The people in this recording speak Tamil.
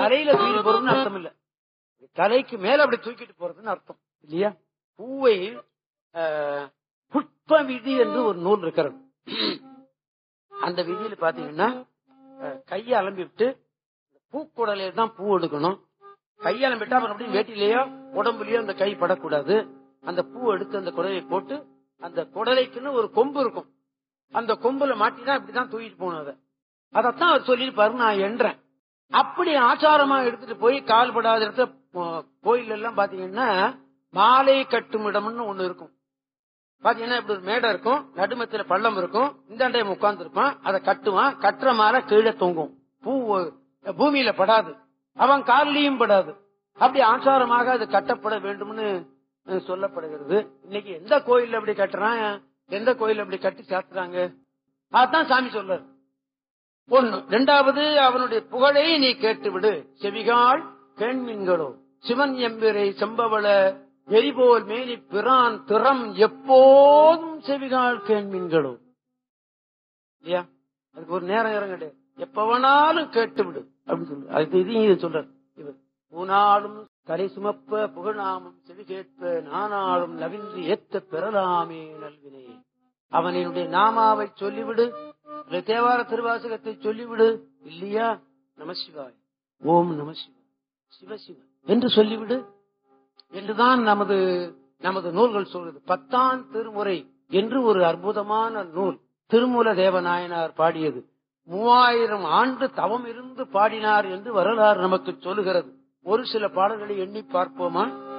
தலையில தூக்கிட்டு போறதுன்னு அர்த்தம் இல்ல தலைக்கு மேல அப்படி தூக்கிட்டு போறதுன்னு அர்த்தம் இல்லையா பூவை ஆஹ், புஷ்ப விதி என்று ஒரு நூல் இருக்கிறது அந்த விதியில பாத்தீங்கன்னா அஹ், கையை அலம்பிவிட்டு பூக்குடலையில தான் பூ எடுக்கணும் கையை அலம்பிட்டா அப்புறம் அப்படியே வேட்டிலேயோ உடம்புலயோ அந்த கை படக்கூடாது அந்த பூ எடுத்து அந்த குடலை போட்டு அந்த குடலைக்குன்னு ஒரு கொம்பு இருக்கும் அந்த கொம்புல மாட்டிதான் இப்படிதான் தூக்கிட்டு போகணும் அதை அதத்தான் அவர் சொல்லியிருப்பாரு நான் என்றேன் அப்படி ஆச்சாரமா எடுத்துட்டு போய் கால் படாத இடத்துல போ- கோயில் எல்லாம் பாத்தீங்கன்னா மாலை கட்டும் இடம்னு ஒண்ணு இருக்கும் பாத்தீங்கன்னா இப்படி ஒரு மேடை இருக்கும் நடுமத்தில பள்ளம் இருக்கும் இந்த உட்கார்ந்து இருப்பான் அதை கட்டுவான் கட்டுற மாலை கீழே தொங்கும் பூ பூமியில படாது அவன் காலிலையும் படாது அப்படி ஆச்சாரமாக அது கட்டப்பட வேண்டும்னு அஹ், சொல்லப்படுகிறது இன்னைக்கு எந்த கோயில்ல அப்படி கட்டுறான் எந்த கோயில்ல அப்படி கட்டி சாத்துறாங்க அதான் சாமி சொல்றாரு ஒண்ணு ரெண்டாவது அவனுடைய புகழை நீ கேட்டு விடு செவிகால் கேண்மீன்களோ சிவன் எம்பிரை செம்பவள எரிபோல் மேனி பிரான் திறம் எப்போதும் செவிகால் கேண்மீன்களோ இல்லையா அதுக்கு ஒரு நேரம் நேரம் கிடையாது எப்ப வேணாலும் கேட்டு விடு அப்படின்னு சொல்லு அதுக்கு இதையும் இது சொல்றார் இவர் ஊனாலும் தலை சுமப்ப புகழாமும் செவி கேட்ப நானாலும் நவின்று ஏத்த பெறலாமே நல்வினை அவனினுடைய நாமாவை சொல்லிவிடு இல்லை தேவார திருவாசகத்தை சொல்லிவிடு இல்லையா நமசிவாய் ஓம் நமசிவாய் சிவசிவ என்று சொல்லிவிடு என்றுதான் நமது நமது நூல்கள் சொல்றது பத்தாம் திருமுறை என்று ஒரு அற்புதமான நூல் திருமூல தேவநாயனார் பாடியது மூவாயிரம் ஆண்டு தவம் இருந்து பாடினார் என்று வரலாறு நமக்கு சொல்லுகிறது ஒரு சில பாடல்களை எண்ணி பார்ப்போமா